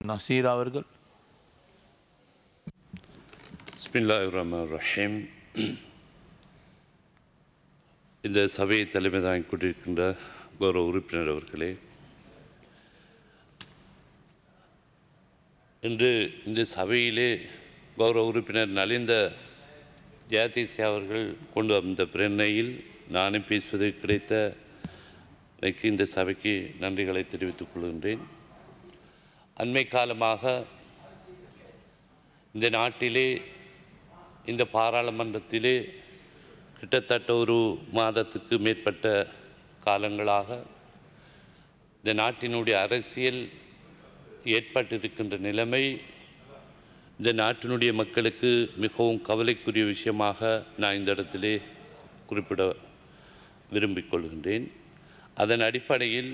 நசீர் அவர்கள் பிஸ்மில்லாஹிர் ரஹ்மான் ரஹீம் இந்த சபையை தலைமை தாங்கிக் கொண்டிருக்கின்ற கௌரவ உறுப்பினர் அவர்களே இன்று இந்த சபையிலே கௌரவ உறுப்பினர் நலிந்த ஜெயதீசி அவர்கள் கொண்டு வந்த பிரேரணையில் நானும் பேசுவது கிடைத்த எனக்கு இந்த சபைக்கு நன்றிகளை தெரிவித்துக் கொள்கின்றேன் அண்மை காலமாக இந்த நாட்டிலே இந்த பாராளுமன்றத்திலே கிட்டத்தட்ட ஒரு மாதத்துக்கு மேற்பட்ட காலங்களாக இந்த நாட்டினுடைய அரசியல் ஏற்பட்டிருக்கின்ற நிலைமை இந்த நாட்டினுடைய மக்களுக்கு மிகவும் கவலைக்குரிய விஷயமாக நான் இந்த இடத்திலே குறிப்பிட விரும்பிக் கொள்கின்றேன் அதன் அடிப்படையில்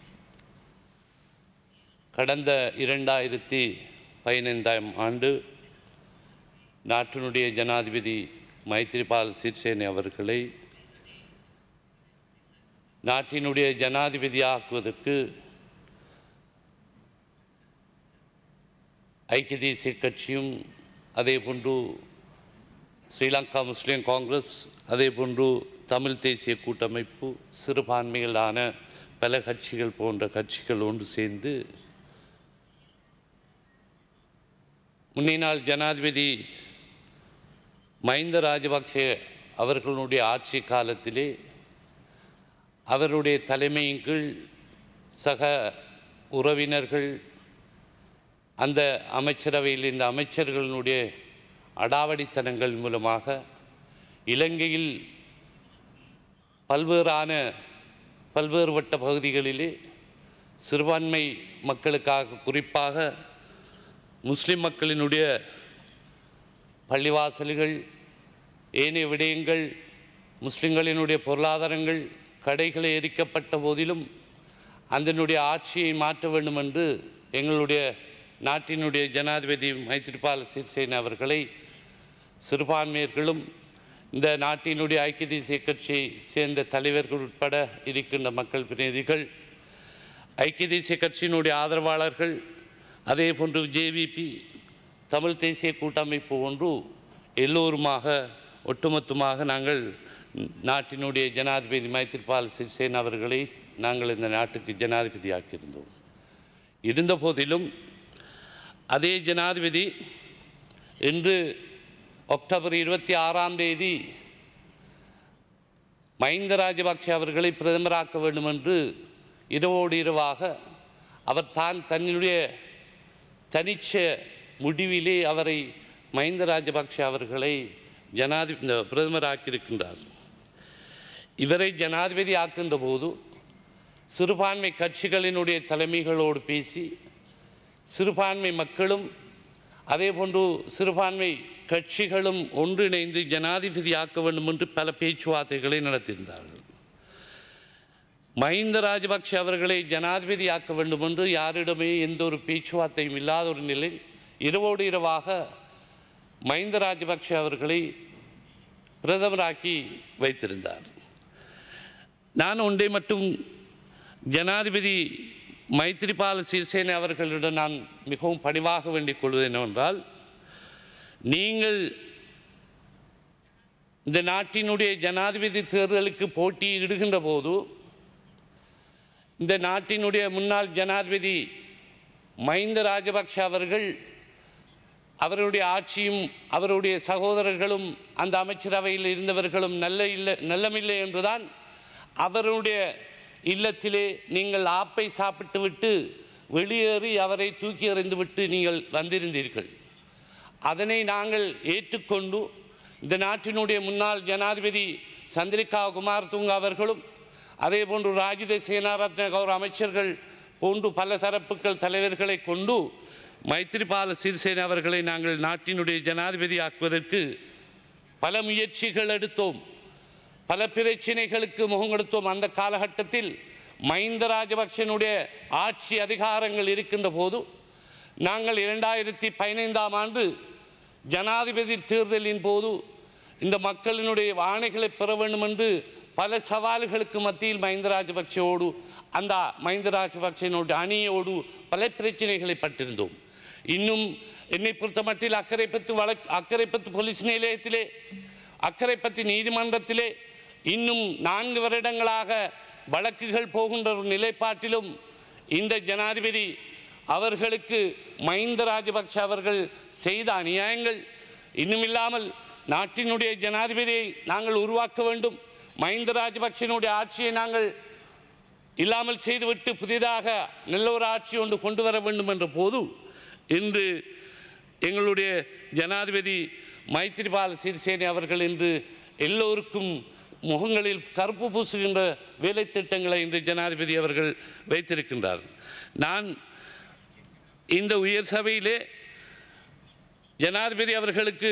கடந்த இரண்டாயிரத்தி பதினைந்தாம் ஆண்டு நாட்டினுடைய ஜனாதிபதி மைத்ரிபால் சிறிசேன அவர்களை நாட்டினுடைய ஜனாதிபதியாக்குவதற்கு ஐக்கிய தேசிய கட்சியும் அதே போன்று ஸ்ரீலங்கா முஸ்லீம் காங்கிரஸ் அதே போன்று தமிழ் தேசிய கூட்டமைப்பு சிறுபான்மைகளான பல கட்சிகள் போன்ற கட்சிகள் ஒன்று சேர்ந்து முன்னினாள் ஜனாதிபதி மஹிந்த ராஜபக்சே அவர்களுடைய ஆட்சி காலத்திலே அவருடைய தலைமையின் கீழ் சக உறவினர்கள் அந்த அமைச்சரவையில் இந்த அமைச்சர்களுடைய அடாவடித்தனங்கள் மூலமாக இலங்கையில் பல்வேறான பல்வேறுபட்ட பகுதிகளிலே சிறுபான்மை மக்களுக்காக குறிப்பாக முஸ்லிம் மக்களினுடைய பள்ளிவாசல்கள் ஏனைய விடயங்கள் முஸ்லிம்களினுடைய பொருளாதாரங்கள் கடைகளை எரிக்கப்பட்ட போதிலும் அதனுடைய ஆட்சியை மாற்ற வேண்டும் என்று எங்களுடைய நாட்டினுடைய ஜனாதிபதி மைத்ரிபால சிறிசேன அவர்களை சிறுபான்மையர்களும் இந்த நாட்டினுடைய ஐக்கிய தேசிய கட்சியை சேர்ந்த தலைவர்கள் உட்பட இருக்கின்ற மக்கள் பிரதிநிதிகள் ஐக்கிய தேசிய கட்சியினுடைய ஆதரவாளர்கள் அதே போன்று ஜேவிபி தமிழ் தேசிய கூட்டமைப்பு ஒன்று எல்லோருமாக ஒட்டுமொத்தமாக நாங்கள் நாட்டினுடைய ஜனாதிபதி மைத்ரிபால் சிறிசேன அவர்களை நாங்கள் இந்த நாட்டுக்கு ஜனாதிபதியாக்கியிருந்தோம் இருந்த போதிலும் அதே ஜனாதிபதி இன்று அக்டோபர் இருபத்தி ஆறாம் தேதி மஹிந்த ராஜபக்ஷ அவர்களை பிரதமராக்க வேண்டும் என்று இரவோடு இரவாக அவர் தான் தன்னுடைய தனிச்ச முடிவிலே அவரை மஹிந்த ராஜபக்ஷ அவர்களை ஜனாதி இந்த பிரதமராக்கியிருக்கின்றார் இவரை ஜனாதிபதி ஆக்கின்ற போது சிறுபான்மை கட்சிகளினுடைய தலைமைகளோடு பேசி சிறுபான்மை மக்களும் அதே போன்று சிறுபான்மை கட்சிகளும் ஒன்றிணைந்து ஜனாதிபதி ஆக்க வேண்டும் என்று பல பேச்சுவார்த்தைகளை நடத்தியிருந்தார்கள் மஹிந்த ராஜபக்ஷ அவர்களை ஜனாதிபதி ஆக்க வேண்டும் என்று யாரிடமே எந்த ஒரு பேச்சுவார்த்தையும் இல்லாத ஒரு நிலை இரவோடு இரவாக மஹிந்த ராஜபக்ஷ அவர்களை பிரதமராக்கி வைத்திருந்தார் நான் ஒன்றை மட்டும் ஜனாதிபதி மைத்ரிபால சிறிசேன அவர்களிடம் நான் மிகவும் பணிவாக வேண்டிக் கொள்வது என்னவென்றால் நீங்கள் இந்த நாட்டினுடைய ஜனாதிபதி தேர்தலுக்கு போட்டியிடுகின்ற போது இந்த நாட்டினுடைய முன்னாள் ஜனாதிபதி மஹிந்த ராஜபக்ஷ அவர்கள் அவருடைய ஆட்சியும் அவருடைய சகோதரர்களும் அந்த அமைச்சரவையில் இருந்தவர்களும் நல்ல இல்லை நல்லமில்லை என்றுதான் அவருடைய இல்லத்திலே நீங்கள் ஆப்பை சாப்பிட்டு விட்டு வெளியேறி அவரை தூக்கி எறிந்து விட்டு நீங்கள் வந்திருந்தீர்கள் அதனை நாங்கள் ஏற்றுக்கொண்டு இந்த நாட்டினுடைய முன்னாள் ஜனாதிபதி சந்திரிகா குமார் துங்க அவர்களும் அதே போன்று ராஜித சேனாரத்ன கௌரவ அமைச்சர்கள் போன்று பல தரப்புகள் தலைவர்களை கொண்டு மைத்ரிபால சிறிசேன அவர்களை நாங்கள் நாட்டினுடைய ஜனாதிபதி ஆக்குவதற்கு பல முயற்சிகள் எடுத்தோம் பல பிரச்சனைகளுக்கு முகம் கொடுத்தோம் அந்த காலகட்டத்தில் மஹிந்த ராஜபக்சனுடைய ஆட்சி அதிகாரங்கள் இருக்கின்ற போது நாங்கள் இரண்டாயிரத்தி பதினைந்தாம் ஆண்டு ஜனாதிபதி தேர்தலின் போது இந்த மக்களினுடைய ஆணைகளை பெற வேண்டும் என்று பல சவால்களுக்கு மத்தியில் மஹிந்த ராஜபக்சேவோடு அந்த மஹிந்த ராஜபக்சேனுடைய அணியோடு பல பிரச்சனைகளை பட்டிருந்தோம் இன்னும் என்னை பொறுத்தமட்டில் அக்கரைப்பத்து வழக்கு அக்கரைப்பத்து போலீஸ் நிலையத்திலே அக்கரைப்பத்து நீதிமன்றத்திலே இன்னும் நான்கு வருடங்களாக வழக்குகள் போகின்ற ஒரு நிலைப்பாட்டிலும் இந்த ஜனாதிபதி அவர்களுக்கு மஹிந்த ராஜபக்ஷ அவர்கள் செய்த அநியாயங்கள் இன்னுமில்லாமல் நாட்டினுடைய ஜனாதிபதியை நாங்கள் உருவாக்க வேண்டும் மஹிந்த ராஜபக்ஷனுடைய ஆட்சியை நாங்கள் இல்லாமல் செய்துவிட்டு புதிதாக நல்ல ஒரு ஆட்சி ஒன்று கொண்டு வர வேண்டும் என்ற போது இன்று எங்களுடைய ஜனாதிபதி மைத்திரிபால சிறிசேனை அவர்கள் இன்று எல்லோருக்கும் முகங்களில் கருப்பு பூசுகின்ற வேலை திட்டங்களை இன்று ஜனாதிபதி அவர்கள் வைத்திருக்கின்றார் நான் இந்த உயர் சபையிலே ஜனாதிபதி அவர்களுக்கு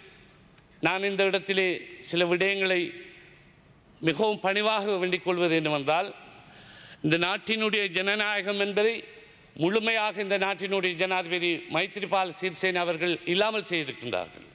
நான் இந்த இடத்திலே சில விடயங்களை மிகவும் பணிவாக வேண்டிக் கொள்வது என்னவென்றால் இந்த நாட்டினுடைய ஜனநாயகம் என்பதை முழுமையாக இந்த நாட்டினுடைய ஜனாதிபதி மைத்திரிபால் சிறிசேன அவர்கள் இல்லாமல் செய்திருக்கின்றார்கள்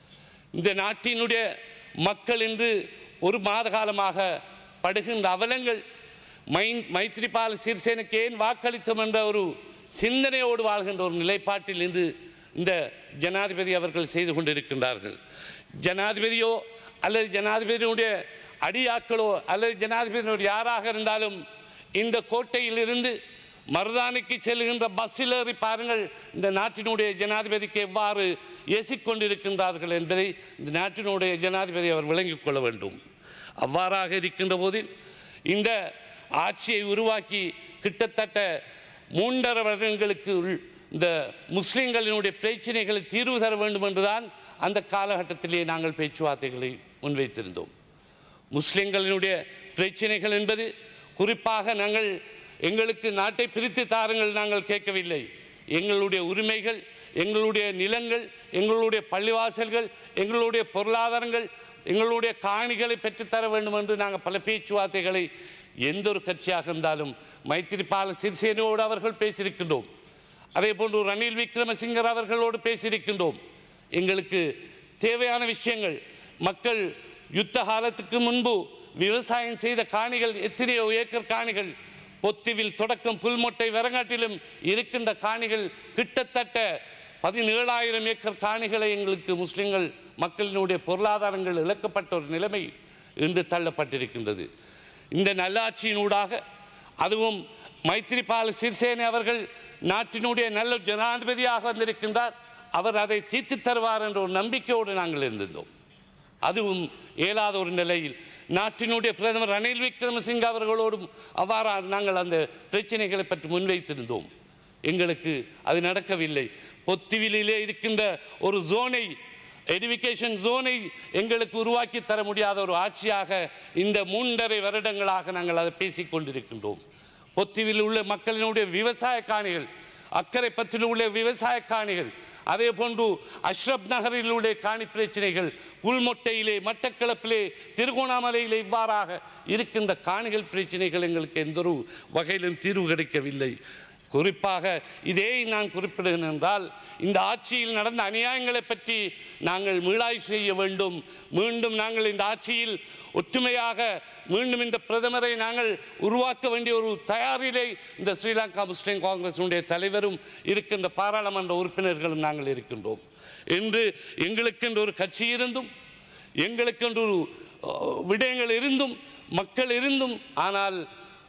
இந்த நாட்டினுடைய மக்கள் இன்று ஒரு மாத காலமாக படுகின்ற அவலங்கள் மை மைத்திரிபால சிறிசேனுக்கு ஏன் வாக்களித்தோம் என்ற ஒரு சிந்தனையோடு வாழ்கின்ற ஒரு நிலைப்பாட்டில் இன்று இந்த ஜனாதிபதி அவர்கள் செய்து கொண்டிருக்கின்றார்கள் ஜனாதிபதியோ அல்லது ஜனாதிபதியினுடைய அடியாக்களோ அல்லது ஜனாதிபதியினுடைய யாராக இருந்தாலும் இந்த கோட்டையிலிருந்து மருதானிக்கு செல்கின்ற பஸ்ஸில் ஏறி பாருங்கள் இந்த நாட்டினுடைய ஜனாதிபதிக்கு எவ்வாறு ஏசிக்கொண்டிருக்கின்றார்கள் என்பதை இந்த நாட்டினுடைய ஜனாதிபதி அவர் விளங்கிக் கொள்ள வேண்டும் அவ்வாறாக இருக்கின்ற போதில் இந்த ஆட்சியை உருவாக்கி கிட்டத்தட்ட மூன்றரை வருடங்களுக்கு உள் இந்த முஸ்லிம்களினுடைய பிரச்சனைகளை தீர்வு தர வேண்டும் என்றுதான் அந்த காலகட்டத்திலே நாங்கள் பேச்சுவார்த்தைகளை முன்வைத்திருந்தோம் முஸ்லிம்களினுடைய பிரச்சனைகள் என்பது குறிப்பாக நாங்கள் எங்களுக்கு நாட்டை பிரித்து தாருங்கள் நாங்கள் கேட்கவில்லை எங்களுடைய உரிமைகள் எங்களுடைய நிலங்கள் எங்களுடைய பள்ளிவாசல்கள் எங்களுடைய பொருளாதாரங்கள் எங்களுடைய காணிகளை பெற்றுத்தர வேண்டும் என்று நாங்கள் பல பேச்சுவார்த்தைகளை எந்த ஒரு கட்சியாக இருந்தாலும் மைத்திரிபால சிறிசேனோடு அவர்கள் பேசியிருக்கின்றோம் அதே போன்று ரணில் விக்ரமசிங்கர் அவர்களோடு பேசியிருக்கின்றோம் எங்களுக்கு தேவையான விஷயங்கள் மக்கள் யுத்த காலத்துக்கு முன்பு விவசாயம் செய்த காணிகள் எத்தனையோ ஏக்கர் காணிகள் பொத்துவில் தொடக்கம் புல்மொட்டை வரங்காட்டிலும் இருக்கின்ற காணிகள் கிட்டத்தட்ட பதினேழாயிரம் ஏக்கர் காணிகளை எங்களுக்கு முஸ்லிம்கள் மக்களினுடைய பொருளாதாரங்கள் இழக்கப்பட்ட ஒரு நிலைமை இன்று தள்ளப்பட்டிருக்கின்றது இந்த நல்லாட்சியினூடாக அதுவும் மைத்திரிபால சிறிசேனை அவர்கள் நாட்டினுடைய நல்ல ஜனாதிபதியாக வந்திருக்கின்றார் அவர் அதை தீர்த்து தருவார் என்ற ஒரு நம்பிக்கையோடு நாங்கள் இருந்திருந்தோம் அதுவும் இயலாத ஒரு நிலையில் நாட்டினுடைய பிரதமர் ரணில் விக்ரமசிங்க அவர்களோடும் அவ்வாறாக நாங்கள் அந்த பிரச்சனைகளை பற்றி முன்வைத்திருந்தோம் எங்களுக்கு அது நடக்கவில்லை பொத்துவிலே இருக்கின்ற ஒரு ஜோனை எடுகேஷன் ஜோனை எங்களுக்கு உருவாக்கி தர முடியாத ஒரு ஆட்சியாக இந்த மூன்றரை வருடங்களாக நாங்கள் அதை பேசிக் கொண்டிருக்கின்றோம் பொத்துவில் உள்ள மக்களினுடைய விவசாய காணிகள் அக்கரைப்பத்தில் உள்ள விவசாய காணிகள் அதே போன்று அஷ்ரப் நகரில் உள்ள காணி பிரச்சனைகள் புல்மொட்டையிலே மட்டக்களப்பிலே திருகோணாமலையிலே இவ்வாறாக இருக்கின்ற காணிகள் பிரச்சனைகள் எங்களுக்கு எந்த ஒரு வகையிலும் தீர்வு கிடைக்கவில்லை குறிப்பாக இதே நான் குறிப்பிடுகிறேன் என்றால் இந்த ஆட்சியில் நடந்த அநியாயங்களை பற்றி நாங்கள் மீளாய்வு செய்ய வேண்டும் மீண்டும் நாங்கள் இந்த ஆட்சியில் ஒற்றுமையாக மீண்டும் இந்த பிரதமரை நாங்கள் உருவாக்க வேண்டிய ஒரு தயாரிலே இந்த ஸ்ரீலங்கா முஸ்லீம் காங்கிரஸினுடைய தலைவரும் இருக்கின்ற பாராளுமன்ற உறுப்பினர்களும் நாங்கள் இருக்கின்றோம் என்று எங்களுக்கென்று ஒரு கட்சி இருந்தும் எங்களுக்கென்று ஒரு அஹ், விடயங்கள் இருந்தும் மக்கள் இருந்தும் ஆனால்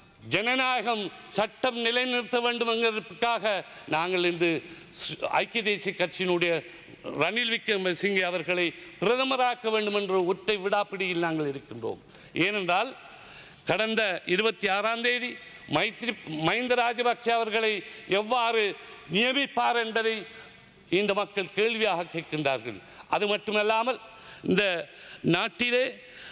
ஜனநாயகம் சட்டம் நிலைநிறுத்த வேண்டும் என்கிறதுக்காக நாங்கள் இன்று ஸ்- ஐக்கிய தேசிய கட்சியினுடைய ரணில் விக்ரமசிங்கே அவர்களை பிரதமராக்க வேண்டும் என்ற ஒற்றை விடாப்பிடியில் நாங்கள் இருக்கின்றோம் ஏனென்றால் கடந்த இருபத்தி ஆறாம் தேதி மைத்ரி மஹிந்த ராஜபக்ச அவர்களை எவ்வாறு நியமிப்பார் என்பதை இந்த மக்கள் கேள்வியாக கேட்கின்றார்கள் அது மட்டுமல்லாமல் இந்த நாட்டிலே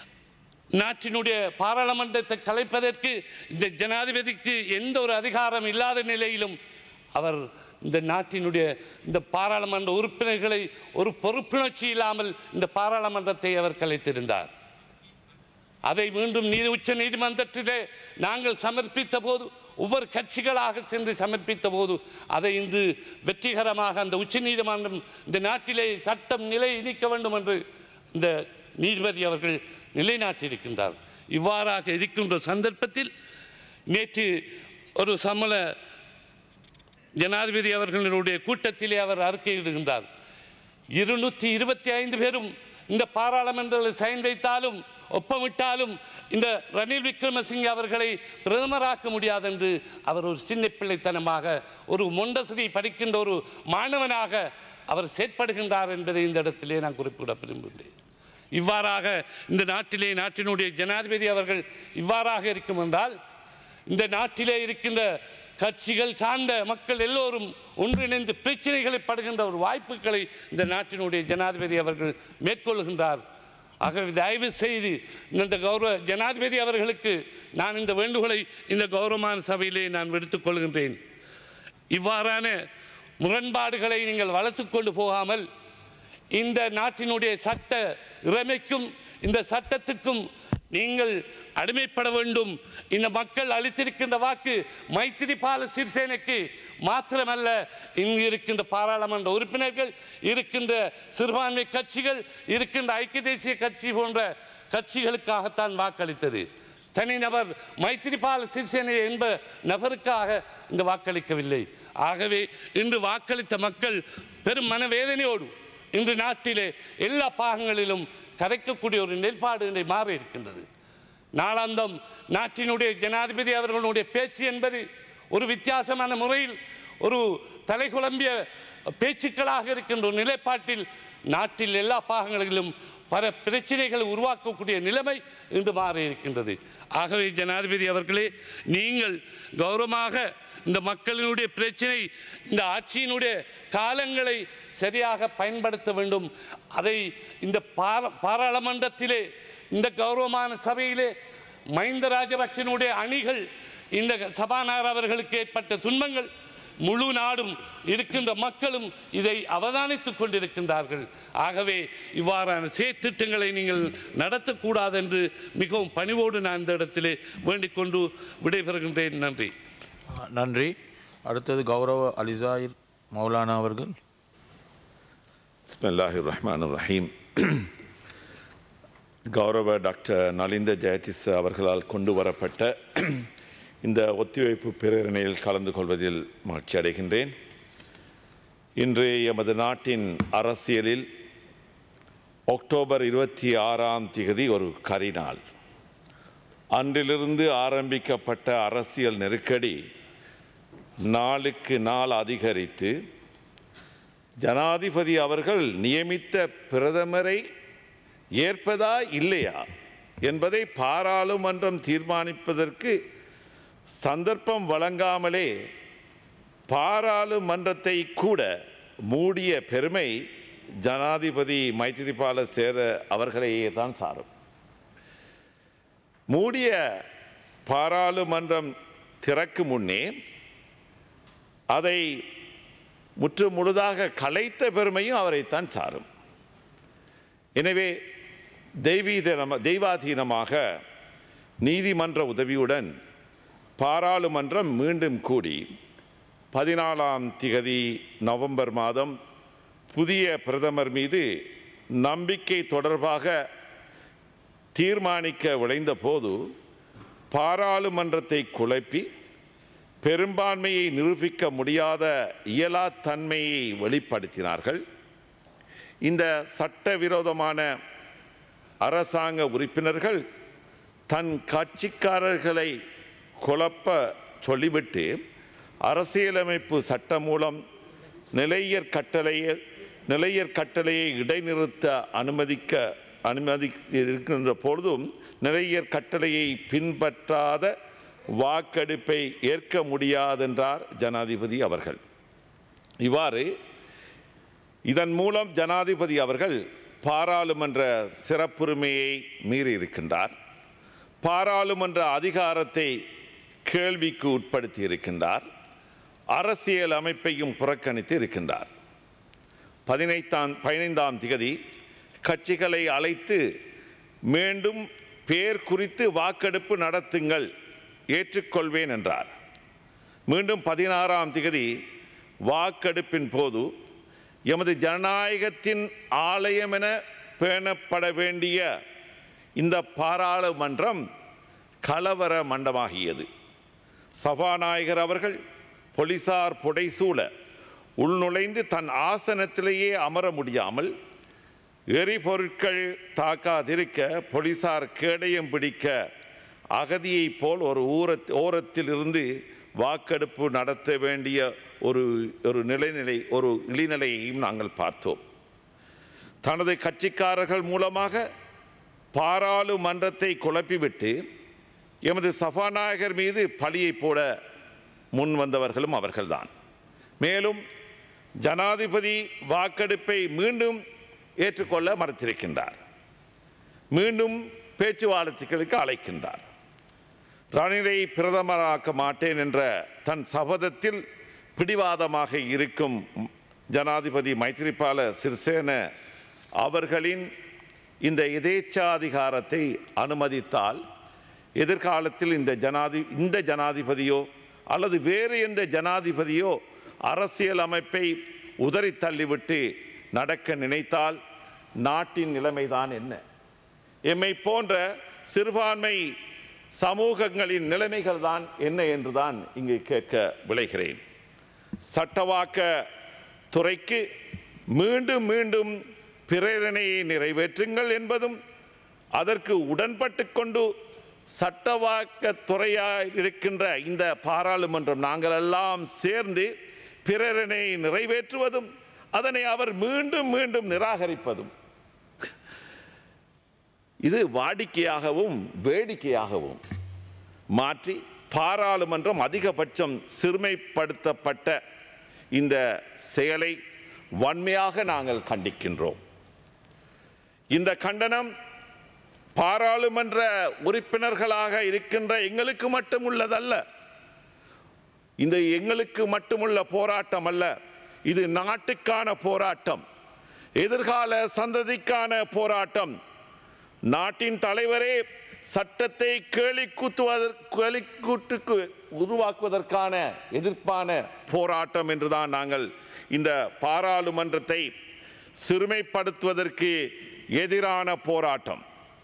நாட்டினுடைய பாராளுமன்றத்தை கலைப்பதற்கு இந்த ஜனாதிபதிக்கு எந்த ஒரு அதிகாரம் இல்லாத நிலையிலும் அவர் இந்த நாட்டினுடைய இந்த பாராளுமன்ற உறுப்பினர்களை ஒரு பொறுப்புணர்ச்சி இல்லாமல் இந்த பாராளுமன்றத்தை அவர் கலைத்திருந்தார் அதை மீண்டும் நீதி உச்ச நீதிமன்றத்திலே நாங்கள் சமர்ப்பித்த போது ஒவ்வொரு கட்சிகளாக சென்று சமர்ப்பித்த போது அதை இன்று வெற்றிகரமாக அந்த உச்ச நீதிமன்றம் இந்த நாட்டிலே சட்டம் நிலை நீக்க வேண்டும் என்று இந்த நீதிபதி அவர்கள் நிலைநாட்டியிருக்கின்றார் இவ்வாறாக இருக்கின்ற சந்தர்ப்பத்தில் நேற்று ஒரு சமல ஜனாதிபதி அவர்களுடைய கூட்டத்திலே அவர் அறிக்கையிடுகின்றார் இருநூற்றி இருபத்தி ஐந்து பேரும் இந்த பாராளுமன்றத்தில் சைன் வைத்தாலும் ஒப்பமிட்டாலும் இந்த ரணில் விக்ரமசிங்கே அவர்களை பிரதமராக்க முடியாது என்று அவர் ஒரு சின்ன பிள்ளைத்தனமாக ஒரு மொண்டசிரி படிக்கின்ற ஒரு மாணவனாக அவர் செயற்படுகின்றார் என்பதை இந்த இடத்திலே நான் குறிப்பிட விரும்புகிறேன் இவ்வாறாக இந்த நாட்டிலே நாட்டினுடைய ஜனாதிபதி அவர்கள் இவ்வாறாக இருக்கும் என்றால் இந்த நாட்டிலே இருக்கின்ற கட்சிகள் சார்ந்த மக்கள் எல்லோரும் ஒன்றிணைந்து பிரச்சனைகளை படுகின்ற ஒரு வாய்ப்புகளை இந்த நாட்டினுடைய ஜனாதிபதி அவர்கள் மேற்கொள்கின்றார் ஆகவே தயவு செய்து இந்த கௌரவ ஜனாதிபதி அவர்களுக்கு நான் இந்த வேண்டுகோளை இந்த கௌரவமான சபையிலே நான் விடுத்துக் கொள்கின்றேன் இவ்வாறான முரண்பாடுகளை நீங்கள் வளர்த்து கொண்டு போகாமல் இந்த நாட்டினுடைய சட்ட இறைமைக்கும் இந்த சட்டத்துக்கும் நீங்கள் அடிமைப்பட வேண்டும் இந்த மக்கள் அளித்திருக்கின்ற வாக்கு மைத்திரிபால சிறிசேனைக்கு மாத்திரமல்ல இங்கு இருக்கின்ற பாராளுமன்ற உறுப்பினர்கள் இருக்கின்ற சிறுபான்மை கட்சிகள் இருக்கின்ற ஐக்கிய தேசிய கட்சி போன்ற கட்சிகளுக்காகத்தான் வாக்களித்தது தனிநபர் மைத்திரிபால சிறிசேனை என்ப நபருக்காக இந்த வாக்களிக்கவில்லை ஆகவே இன்று வாக்களித்த மக்கள் பெரும் மனவேதனையோடு இன்று நாட்டிலே எல்லா பாகங்களிலும் கதைக்கக்கூடிய ஒரு நிலைப்பாடு இன்றை மாறி இருக்கின்றது நாளாந்தம் நாட்டினுடைய ஜனாதிபதி அவர்களுடைய பேச்சு என்பது ஒரு வித்தியாசமான முறையில் ஒரு தலைகுழம்பிய பேச்சுக்களாக இருக்கின்ற ஒரு நிலைப்பாட்டில் நாட்டில் எல்லா பாகங்களிலும் பல பிரச்சனைகளை உருவாக்கக்கூடிய நிலைமை இன்று மாறி இருக்கின்றது ஆகவே ஜனாதிபதி அவர்களே நீங்கள் கௌரவமாக இந்த மக்களினுடைய பிரச்சனை இந்த ஆட்சியினுடைய காலங்களை சரியாக பயன்படுத்த வேண்டும் அதை இந்த பாரா பாராளுமன்றத்திலே இந்த கௌரவமான சபையிலே மஹிந்த ராஜபக்சனுடைய அணிகள் இந்த சபாநாயகர் அவர்களுக்கு ஏற்பட்ட துன்பங்கள் முழு நாடும் இருக்கின்ற மக்களும் இதை அவதானித்துக் கொண்டிருக்கின்றார்கள் ஆகவே இவ்வாறான செயற்திட்டங்களை நீங்கள் நடத்தக்கூடாது என்று மிகவும் பணிவோடு நான் இந்த இடத்திலே வேண்டிக் கொண்டு விடைபெறுகின்றேன் நன்றி நன்றி அடுத்தது கௌரவ அலிசாயிர் மௌலானா அவர்கள் பிஸ்மில்லாஹிர் ரஹ்மான் ரஹீம் கௌரவ டாக்டர் நலிந்த ஜெயதிஸ் அவர்களால் கொண்டு வரப்பட்ட இந்த ஒத்திவைப்பு பிரேரணையில் கலந்து கொள்வதில் மகிழ்ச்சி அடைகின்றேன் இன்று எமது நாட்டின் அரசியலில் அக்டோபர் இருபத்தி ஆறாம் திகதி ஒரு கரிநாள் அன்றிலிருந்து ஆரம்பிக்கப்பட்ட அரசியல் நெருக்கடி நாளுக்கு நாள் அதிகரித்து ஜனாதிபதி அவர்கள் நியமித்த பிரதமரை ஏற்பதா இல்லையா என்பதை பாராளுமன்றம் தீர்மானிப்பதற்கு சந்தர்ப்பம் வழங்காமலே பாராளுமன்றத்தை கூட மூடிய பெருமை ஜனாதிபதி மைத்திரிபால சேர அவர்களையே தான் சாரும் மூடிய பாராளுமன்றம் திறக்கும் முன்னே அதை முற்று முழுதாக கலைத்த பெருமையும் அவரைத்தான் சாரும் எனவே தெய்வீதனம தெய்வாதீனமாக நீதிமன்ற உதவியுடன் பாராளுமன்றம் மீண்டும் கூடி பதினாலாம் திகதி நவம்பர் மாதம் புதிய பிரதமர் மீது நம்பிக்கை தொடர்பாக தீர்மானிக்க விளைந்த போது பாராளுமன்றத்தை குழப்பி பெரும்பான்மையை நிரூபிக்க முடியாத இயலா தன்மையை வெளிப்படுத்தினார்கள் இந்த சட்டவிரோதமான அரசாங்க உறுப்பினர்கள் தன் கட்சிக்காரர்களை குழப்ப சொல்லிவிட்டு அரசியலமைப்பு சட்டம் மூலம் நிலையற் கட்டளையை நிலையற் கட்டளையை இடைநிறுத்த அனுமதிக்க அனுமதி இருக்கின்ற பொழுதும் நிலையற் கட்டளையை பின்பற்றாத வாக்கெடுப்பை ஏற்க முடியாதென்றார் ஜனாதிபதி அவர்கள் இவ்வாறு இதன் மூலம் ஜனாதிபதி அவர்கள் பாராளுமன்ற சிறப்புரிமையை மீறியிருக்கின்றார் பாராளுமன்ற அதிகாரத்தை கேள்விக்கு உட்படுத்தி இருக்கின்றார் அரசியல் அமைப்பையும் புறக்கணித்து இருக்கின்றார் பதினைத்தாம் பதினைந்தாம் திகதி கட்சிகளை அழைத்து மீண்டும் பேர் குறித்து வாக்கெடுப்பு நடத்துங்கள் ஏற்றுக்கொள்வேன் என்றார் மீண்டும் பதினாறாம் திகதி வாக்கெடுப்பின் போது எமது ஜனநாயகத்தின் ஆலயம் என பேணப்பட வேண்டிய இந்த பாராளுமன்றம் கலவர மண்டமாகியது சபாநாயகர் அவர்கள் போலீசார் புடைசூழ உள்நுழைந்து தன் ஆசனத்திலேயே அமர முடியாமல் எரிபொருட்கள் தாக்காதிருக்க போலீசார் கேடயம் பிடிக்க அகதியைப் போல் ஒரு ஊரத் ஓரத்தில் இருந்து வாக்கெடுப்பு நடத்த வேண்டிய ஒரு ஒரு நிலைநிலை ஒரு இழிநிலையையும் நாங்கள் பார்த்தோம் தனது கட்சிக்காரர்கள் மூலமாக பாராளுமன்றத்தை குழப்பிவிட்டு எமது சபாநாயகர் மீது பழியை போட முன் வந்தவர்களும் அவர்கள்தான் மேலும் ஜனாதிபதி வாக்கெடுப்பை மீண்டும் ஏற்றுக்கொள்ள மறுத்திருக்கின்றார் மீண்டும் பேச்சுவார்த்தைகளுக்கு அழைக்கின்றார் ரணிலை பிரதமராக்க மாட்டேன் என்ற தன் சபதத்தில் பிடிவாதமாக இருக்கும் ஜனாதிபதி மைத்திரிபால சிறிசேன அவர்களின் இந்த எதேச்சாதிகாரத்தை அனுமதித்தால் எதிர்காலத்தில் இந்த ஜனாதி இந்த ஜனாதிபதியோ அல்லது வேறு எந்த ஜனாதிபதியோ அரசியல் அமைப்பை உதறி தள்ளிவிட்டு நடக்க நினைத்தால் நாட்டின் நிலைமைதான் என்ன எம்மை போன்ற சிறுபான்மை சமூகங்களின் நிலைமைகள் தான் என்ன என்றுதான் இங்கு கேட்க விளைகிறேன் சட்டவாக்க துறைக்கு மீண்டும் மீண்டும் பிரேரணையை நிறைவேற்றுங்கள் என்பதும் அதற்கு உடன்பட்டு கொண்டு சட்டவாக்க துறையாய் இருக்கின்ற இந்த பாராளுமன்றம் நாங்கள் எல்லாம் சேர்ந்து பிரேரணையை நிறைவேற்றுவதும் அதனை அவர் மீண்டும் மீண்டும் நிராகரிப்பதும் இது வாடிக்கையாகவும் வேடிக்கையாகவும் மாற்றி பாராளுமன்றம் அதிகபட்சம் சிறுமைப்படுத்தப்பட்ட இந்த செயலை வன்மையாக நாங்கள் கண்டிக்கின்றோம் இந்த கண்டனம் பாராளுமன்ற உறுப்பினர்களாக இருக்கின்ற எங்களுக்கு மட்டும் உள்ளதல்ல இந்த எங்களுக்கு மட்டுமுள்ள போராட்டம் அல்ல இது நாட்டுக்கான போராட்டம் எதிர்கால சந்ததிக்கான போராட்டம் நாட்டின் தலைவரே சட்டத்தை கேலி கூத்துவதற்கு கேலி கூட்டுக்கு உருவாக்குவதற்கான எதிர்ப்பான போராட்டம் என்றுதான் நாங்கள் இந்த பாராளுமன்றத்தை சிறுமைப்படுத்துவதற்கு எதிரான போராட்டம்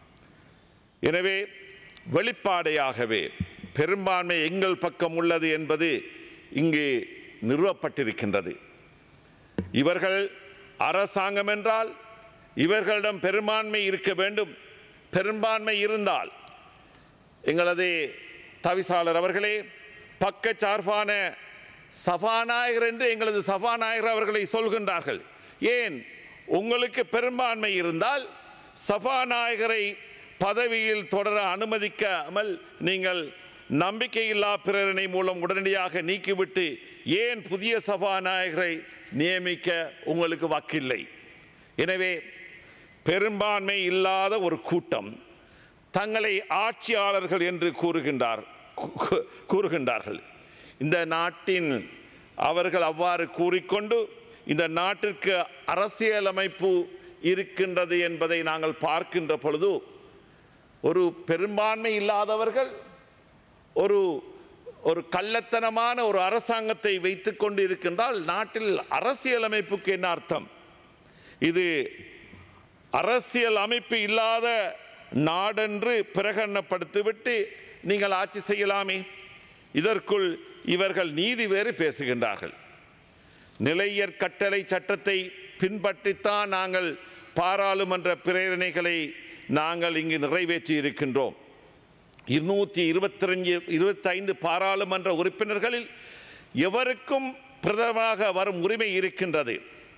எனவே வெளிப்பாடையாகவே பெரும்பான்மை எங்கள் பக்கம் உள்ளது என்பது இங்கு நிறுவப்பட்டிருக்கின்றது இவர்கள் அரசாங்கம் என்றால் இவர்களிடம் பெரும்பான்மை இருக்க வேண்டும் பெரும்பான்மை இருந்தால் எங்களது தவிசாளர் அவர்களே பக்கச்சார்பான சபாநாயகர் என்று எங்களது சபாநாயகர் அவர்களை சொல்கின்றார்கள் ஏன் உங்களுக்கு பெரும்பான்மை இருந்தால் சபாநாயகரை பதவியில் தொடர அனுமதிக்காமல் நீங்கள் நம்பிக்கையில்லா பிரேரணை மூலம் உடனடியாக நீக்கிவிட்டு ஏன் புதிய சபாநாயகரை நியமிக்க உங்களுக்கு வாக்கில்லை எனவே பெரும்பான்மை இல்லாத ஒரு கூட்டம் தங்களை ஆட்சியாளர்கள் என்று கூறுகின்றார் கூ- கூறுகின்றார்கள் இந்த நாட்டின் அவர்கள் அவ்வாறு கூறிக்கொண்டு இந்த நாட்டிற்கு அரசியலமைப்பு இருக்கின்றது என்பதை நாங்கள் பார்க்கின்ற பொழுது ஒரு பெரும்பான்மை இல்லாதவர்கள் ஒரு ஒரு கள்ளத்தனமான ஒரு அரசாங்கத்தை வைத்துக்கொண்டு இருக்கின்றால் நாட்டில் அரசியலமைப்புக்கு என்ன அர்த்தம் இது அரசியல் அமைப்பு இல்லாத நாடென்று பிரகடனப்படுத்திவிட்டு நீங்கள் ஆட்சி செய்யலாமே இதற்குள் இவர்கள் நீதி வேறு பேசுகின்றார்கள் நிலையற் கட்டளை சட்டத்தை பின்பற்றித்தான் நாங்கள் பாராளுமன்ற பிரேரணைகளை நாங்கள் இங்கு நிறைவேற்றி இருக்கின்றோம் இருநூற்றி இருபத்தி இருபத்தைந்து பாராளுமன்ற உறுப்பினர்களில் எவருக்கும் பிரதமராக வரும் உரிமை இருக்கின்றது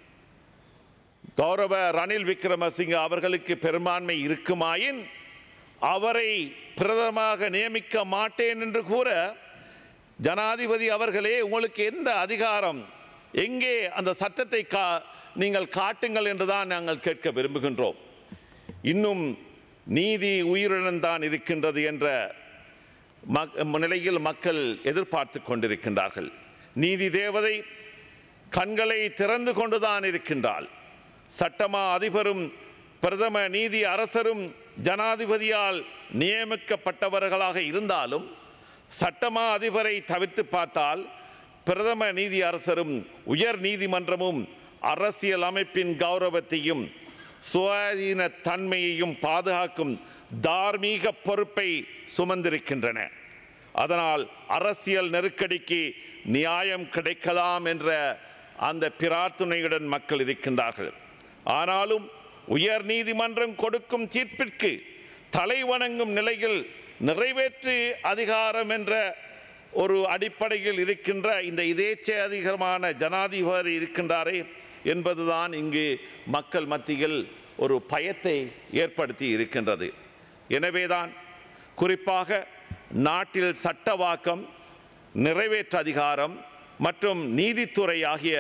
கௌரவ ரணில் விக்ரமசிங்க அவர்களுக்கு பெரும்பான்மை இருக்குமாயின் அவரை பிரதமராக நியமிக்க மாட்டேன் என்று கூற ஜனாதிபதி அவர்களே உங்களுக்கு எந்த அதிகாரம் எங்கே அந்த சட்டத்தை கா நீங்கள் காட்டுங்கள் என்றுதான் நாங்கள் கேட்க விரும்புகின்றோம் இன்னும் நீதி உயிருடன் தான் இருக்கின்றது என்ற மக்- நிலையில் மக்கள் எதிர்பார்த்து கொண்டிருக்கின்றார்கள் நீதி தேவதை கண்களை திறந்து கொண்டுதான் இருக்கின்றாள் சட்டமா அதிபரும் பிரதம நீதி அரசரும் ஜனாதிபதியால் நியமிக்கப்பட்டவர்களாக இருந்தாலும் சட்டமா அதிபரை தவிர்த்து பார்த்தால் பிரதம நீதி அரசரும் உயர் நீதிமன்றமும் அரசியல் அமைப்பின் கௌரவத்தையும் சுயாதீன தன்மையையும் பாதுகாக்கும் தார்மீக பொறுப்பை சுமந்திருக்கின்றன அதனால் அரசியல் நெருக்கடிக்கு நியாயம் கிடைக்கலாம் என்ற அந்த பிரார்த்தனையுடன் மக்கள் இருக்கின்றார்கள் ஆனாலும் உயர் நீதிமன்றம் கொடுக்கும் தீர்ப்பிற்கு தலைவணங்கும் நிலையில் நிறைவேற்று அதிகாரம் என்ற ஒரு அடிப்படையில் இருக்கின்ற இந்த இதேச்ச அதிகமான ஜனாதிபதி இருக்கின்றாரே என்பதுதான் இங்கு மக்கள் மத்தியில் ஒரு பயத்தை ஏற்படுத்தி இருக்கின்றது எனவேதான் குறிப்பாக நாட்டில் சட்டவாக்கம் நிறைவேற்று அதிகாரம் மற்றும் நீதித்துறை ஆகிய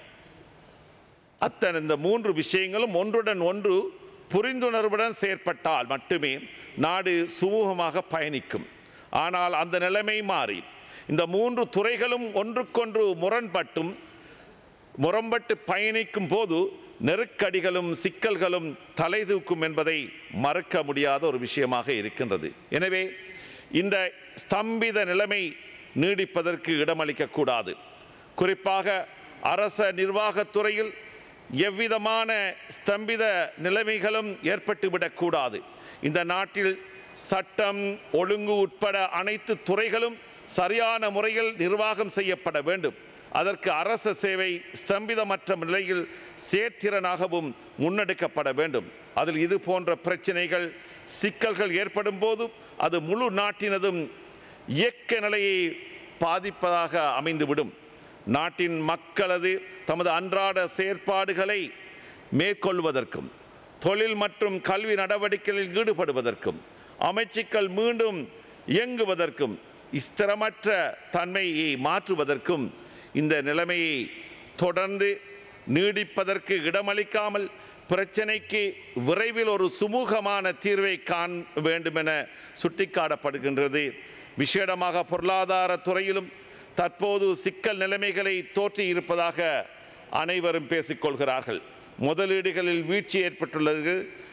அத்தனை இந்த மூன்று விஷயங்களும் ஒன்றுடன் ஒன்று புரிந்துணர்வுடன் செயற்பட்டால் மட்டுமே நாடு சுமூகமாக பயணிக்கும் ஆனால் அந்த நிலைமை மாறி இந்த மூன்று துறைகளும் ஒன்றுக்கொன்று முரண்பட்டும் முரண்பட்டு பயணிக்கும் போது நெருக்கடிகளும் சிக்கல்களும் தலை தூக்கும் என்பதை மறக்க முடியாத ஒரு விஷயமாக இருக்கின்றது எனவே இந்த ஸ்தம்பித நிலைமை நீடிப்பதற்கு இடமளிக்கக்கூடாது குறிப்பாக அரச நிர்வாகத்துறையில் எவ்விதமான ஸ்தம்பித நிலைமைகளும் ஏற்பட்டுவிடக்கூடாது இந்த நாட்டில் சட்டம் ஒழுங்கு உட்பட அனைத்து துறைகளும் சரியான முறையில் நிர்வாகம் செய்யப்பட வேண்டும் அதற்கு அரச சேவை ஸ்தம்பிதமற்ற நிலையில் சேர்த்திறனாகவும் முன்னெடுக்கப்பட வேண்டும் அதில் இது போன்ற பிரச்சனைகள் சிக்கல்கள் ஏற்படும் போது அது முழு நாட்டினதும் இயக்க நிலையை பாதிப்பதாக அமைந்துவிடும் நாட்டின் மக்களது தமது அன்றாட செயற்பாடுகளை மேற்கொள்வதற்கும் தொழில் மற்றும் கல்வி நடவடிக்கைகளில் ஈடுபடுவதற்கும் அமைச்சுக்கள் மீண்டும் இயங்குவதற்கும் ஸ்திரமற்ற தன்மையை மாற்றுவதற்கும் இந்த நிலைமையை தொடர்ந்து நீடிப்பதற்கு இடமளிக்காமல் பிரச்சனைக்கு விரைவில் ஒரு சுமூகமான தீர்வை காண வேண்டும் என சுட்டிக்காட்டப்படுகின்றது விசேடமாக பொருளாதார துறையிலும் தற்போது சிக்கல் நிலைமைகளை தோற்றி இருப்பதாக அனைவரும் பேசிக்கொள்கிறார்கள் முதலீடுகளில் வீழ்ச்சி ஏற்பட்டுள்ளது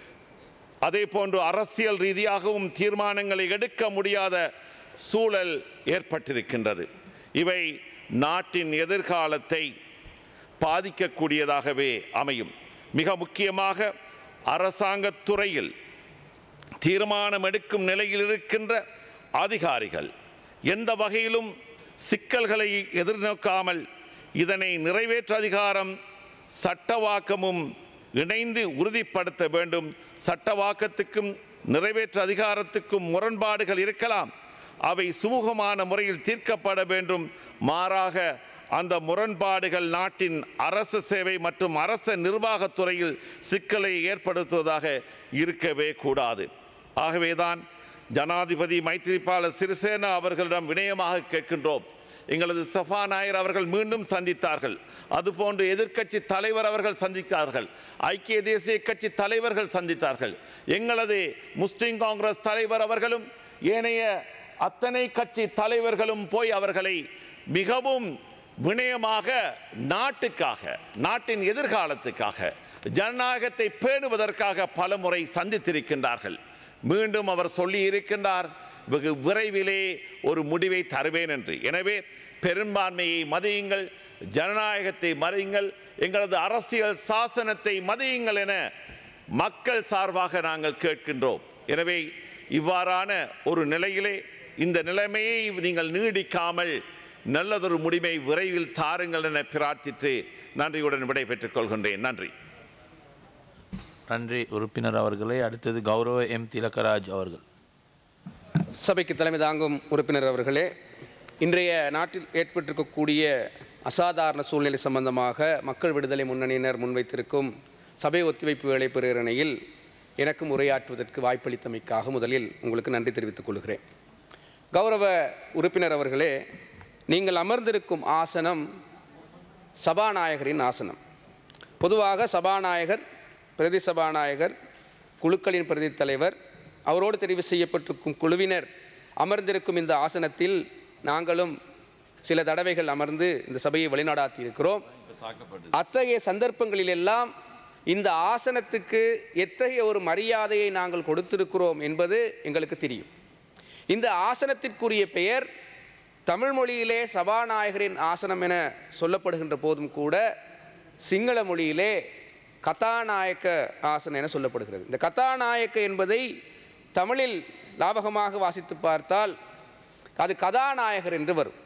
அதே போன்று அரசியல் ரீதியாகவும் தீர்மானங்களை எடுக்க முடியாத சூழல் ஏற்பட்டிருக்கின்றது இவை நாட்டின் எதிர்காலத்தை பாதிக்கக்கூடியதாகவே அமையும் மிக முக்கியமாக அரசாங்கத் துறையில் தீர்மானம் எடுக்கும் நிலையில் இருக்கின்ற அதிகாரிகள் எந்த வகையிலும் சிக்கல்களை எதிர்நோக்காமல் இதனை நிறைவேற்ற அதிகாரம் சட்டவாக்கமும் இணைந்து உறுதிப்படுத்த வேண்டும் சட்டவாக்கத்துக்கும் நிறைவேற்ற அதிகாரத்துக்கும் முரண்பாடுகள் இருக்கலாம் அவை சுமூகமான முறையில் தீர்க்கப்பட வேண்டும் மாறாக அந்த முரண்பாடுகள் நாட்டின் அரசு சேவை மற்றும் அரச நிர்வாகத்துறையில் சிக்கலை ஏற்படுத்துவதாக இருக்கவே கூடாது ஆகவேதான் ஜனாதிபதி மைத்திரிபால சிறிசேனா அவர்களிடம் வினயமாக கேட்கின்றோம் எங்களது சபாநாயகர் அவர்கள் மீண்டும் சந்தித்தார்கள் அதுபோன்று எதிர்க்கட்சி தலைவர் அவர்கள் சந்தித்தார்கள் ஐக்கிய தேசிய கட்சி தலைவர்கள் சந்தித்தார்கள் எங்களது முஸ்லிம் காங்கிரஸ் தலைவர் அவர்களும் ஏனைய அத்தனை கட்சி தலைவர்களும் போய் அவர்களை மிகவும் வினயமாக நாட்டுக்காக நாட்டின் எதிர்காலத்துக்காக ஜனநாயகத்தை பேணுவதற்காக பலமுறை சந்தித்திருக்கின்றார்கள் மீண்டும் அவர் சொல்லி இருக்கின்றார் வெகு விரைவிலே ஒரு முடிவை தருவேன் என்று எனவே பெரும்பான்மையை மதியுங்கள் ஜனநாயகத்தை மதியுங்கள் எங்களது அரசியல் சாசனத்தை மதியுங்கள் என மக்கள் சார்பாக நாங்கள் கேட்கின்றோம் எனவே இவ்வாறான ஒரு நிலையிலே இந்த நிலைமையை நீங்கள் நீடிக்காமல் நல்லதொரு முடிவை விரைவில் தாருங்கள் என பிரார்த்தித்து நன்றியுடன் விடைபெற்றுக் கொள்கின்றேன் நன்றி நன்றி உறுப்பினர் அவர்களே அடுத்தது கௌரவ எம் திலகராஜ் அவர்கள் சபைக்கு தலைமை தாங்கும் உறுப்பினர் அவர்களே இன்றைய நாட்டில் ஏற்பட்டிருக்கக்கூடிய அசாதாரண சூழ்நிலை சம்பந்தமாக மக்கள் விடுதலை முன்னணியினர் முன்வைத்திருக்கும் சபை ஒத்திவைப்பு வேலை பிரேரணையில் எனக்கும் உரையாற்றுவதற்கு வாய்ப்பளித்தமைக்காக முதலில் உங்களுக்கு நன்றி தெரிவித்துக் கொள்கிறேன் கௌரவ உறுப்பினர் அவர்களே நீங்கள் அமர்ந்திருக்கும் ஆசனம் சபாநாயகரின் ஆசனம் பொதுவாக சபாநாயகர் பிரதி சபாநாயகர் குழுக்களின் பிரதி தலைவர் அவரோடு தெரிவு செய்யப்பட்டிருக்கும் குழுவினர் அமர்ந்திருக்கும் இந்த ஆசனத்தில் நாங்களும் சில தடவைகள் அமர்ந்து இந்த சபையை வழிநடாத்தி இருக்கிறோம் அத்தகைய சந்தர்ப்பங்களிலெல்லாம் இந்த ஆசனத்துக்கு எத்தகைய ஒரு மரியாதையை நாங்கள் கொடுத்திருக்கிறோம் என்பது எங்களுக்கு தெரியும் இந்த ஆசனத்திற்குரிய பெயர் தமிழ் மொழியிலே சபாநாயகரின் ஆசனம் என சொல்லப்படுகின்ற போதும் கூட சிங்கள மொழியிலே கதாநாயக்க ஆசனம் என சொல்லப்படுகிறது இந்த கதாநாயக்க என்பதை தமிழில் லாபகமாக வாசித்து பார்த்தால் அது கதாநாயகர் என்று வரும்